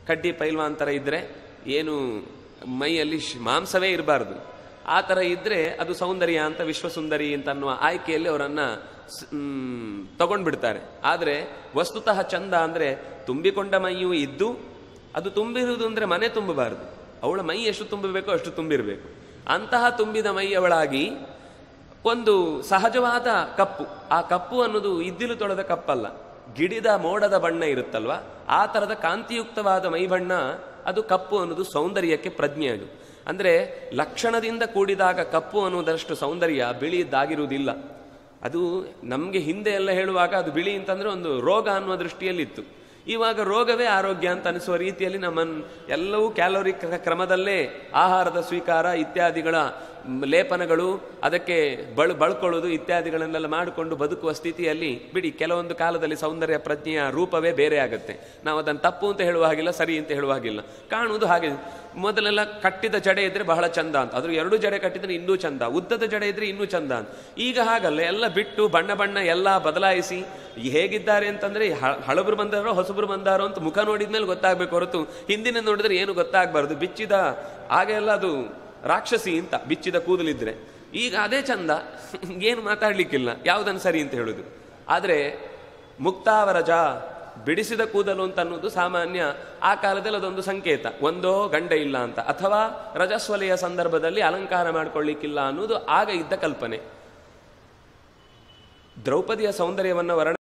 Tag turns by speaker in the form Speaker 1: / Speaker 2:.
Speaker 1: ಕಡ್ಡಿ ಪೈಲ್ವಾನ್ ಥರ ಇದ್ರೆ ಏನು ಮೈಯಲ್ಲಿ ಶ್- ಮಾಂಸವೇ ಇರಬಾರ್ದು ಆ ಥರ ಇದ್ರೆ ಅದು ಸೌಂದರ್ಯ ಅಂತ ವಿಶ್ವಸುಂದರಿ ಅಂತ ಅನ್ನುವ ಆಯ್ಕೆಯಲ್ಲಿ ಅವರನ್ನ ಸ್- ಮ್, ತಗೊಂಡ್ಬಿಡ್ತಾರೆ ಆದರೆ ವಸ್ತುತಃ ಚಂದ ಅಂದ್ರೆ ತುಂಬಿಕೊಂಡ ಮೈಯೂ ಇದ್ದು ಅದು ತುಂಬಿರುವುದು ಅಂದ್ರೆ ಮನೆ ತುಂಬಬಾರದು ಅವಳ ಮೈ ಎಷ್ಟು ತುಂಬಬೇಕೋ ಅಷ್ಟು ತುಂಬಿರಬೇಕು ಅಂತಹ ತುಂಬಿದ ಮೈಯವಳಾಗಿ ಒಂದು ಸಹಜವಾದ ಕಪ್ಪು ಆ ಕಪ್ಪು ಅನ್ನೋದು ಇದ್ದಿಲು ತೊಳೆದ ಕಪ್ಪಲ್ಲ ಗಿಡಿದ ಮೋಡದ ಬಣ್ಣ ಇರುತ್ತಲ್ವಾ ಆ ಥರದ ಕಾಂತಿಯುಕ್ತವಾದ ಮೈಬಣ್ಣ ಅದು ಕಪ್ಪು ಅನ್ನೋದು ಸೌಂದರ್ಯಕ್ಕೆ ಪ್ರಜ್ಞೆ ಅದು ಅಂದ್ರೆ ಲಕ್ಷಣದಿಂದ ಕೂಡಿದಾಗ ಕಪ್ಪು ಅನ್ನುವುದಷ್ಟು ಸೌಂದರ್ಯ ಬಿಳಿಯದ್ದಾಗಿರುವುದಿಲ್ಲ ಅದು ನಮಗೆ ಹಿಂದೆ ಎಲ್ಲ ಹೇಳುವಾಗ ಅದು ಬಿಳಿ ಅಂತಂದ್ರೆ ಒಂದು ರೋಗ ಅನ್ನುವ ದೃಷ್ಟಿಯಲ್ಲಿತ್ತು ಇವಾಗ ರೋಗವೇ ಆರೋಗ್ಯ ಅಂತ ಅನಿಸುವ ರೀತಿಯಲ್ಲಿ ನಮ್ಮ ಎಲ್ಲವೂ ಕ್ಯಾಲೋರಿ ಕ್ರಮದಲ್ಲೇ ಆಹಾರದ ಸ್ವೀಕಾರ ಇತ್ಯಾದಿಗಳ ಮ್, ಲೇಪನಗಳು ಅದಕ್ಕೆ ಬಳ ಬಳ್ಕೊಳ್ಳೋದು ಇತ್ಯಾದಿಗಳನ್ನೆಲ್ಲ ಮಾಡಿಕೊಂಡು ಬದುಕುವ ಸ್ಥಿತಿಯಲ್ಲಿ ಬಿಡಿ ಕೆಲವೊಂದು ಕಾಲದಲ್ಲಿ ಸೌಂದರ್ಯ ಪ್ರಜ್ಞೆಯ ರೂಪವೇ ಬೇರೆ ಆಗುತ್ತೆ ನಾವು ಅದನ್ನು ತಪ್ಪು ಅಂತ ಹೇಳುವ ಹಾಗಿಲ್ಲ ಸರಿ ಅಂತ ಹೇಳುವ ಹಾಗಿಲ್ಲ ಕಾಣುವುದು ಹಾಗೆ ಮೊದಲೆಲ್ಲ ಕಟ್ಟಿದ ಜಡೆ ಇದ್ರೆ ಬಹಳ ಚಂದ ಅಂತ ಅದ್ರ ಎರಡು ಜಡೆ ಕಟ್ಟಿದ್ರೆ ಇನ್ನೂ ಚಂದ ಉದ್ದದ ಜಡೆ ಇದ್ರೆ ಇನ್ನೂ ಚಂದ ಅಂತ ಈಗ ಹಾಗಲ್ಲ ಎಲ್ಲ ಬಿಟ್ಟು ಬಣ್ಣ ಬಣ್ಣ ಎಲ್ಲ ಬದಲಾಯಿಸಿ ಹೇಗಿದ್ದಾರೆ ಅಂತಂದ್ರೆ ಹ- ಹಳಬರು ಬಂದಾರೋ ಹೊಸಬರು ಬಂದಾರೋ ಅಂತ ಮುಖ ನೋಡಿದ್ಮೇಲೆ ಗೊತ್ತಾಗ್ಬೇಕು ಹೊರತು ಹಿಂದಿನ ನೋಡಿದ್ರೆ ಏನು ಗೊತ್ತಾಗಬಾರ್ದು ಬಿಚ್ಚಿದ ಆಗೆಲ್ಲ ಅದು ರಾಕ್ಷಸಿ ಅಂತ ಬಿಚ್ಚಿದ ಕೂದಲಿದ್ರೆ ಈಗ ಅದೇ ಚಂದ ಏನು ಮಾತಾಡ್ಲಿಕ್ಕಿಲ್ಲ ಯಾವುದನ್ನು ಸರಿ ಅಂತ ಹೇಳುದು ಆದ್ರೆ ಮುಕ್ತಾವರಜ ಬಿಡಿಸಿದ ಕೂದಲು ಅಂತ ಅನ್ನೋದು ಸಾಮಾನ್ಯ ಆ ಕಾಲದಲ್ಲಿ ಅದೊಂದು ಸಂಕೇತ ಒಂದೋ ಗಂಡ ಇಲ್ಲ ಅಂತ ಅಥವಾ ರಜಸ್ವಲೆಯ ಸಂದರ್ಭದಲ್ಲಿ ಅಲಂಕಾರ ಮಾಡ್ಕೊಳ್ಳಿಕ್ಕಿಲ್ಲ ಅನ್ನೋದು ಆಗ ಇದ್ದ ಕಲ್ಪನೆ ದ್ರೌಪದಿಯ ಸೌಂದರ್ಯವನ್ನು ವರ್ಣ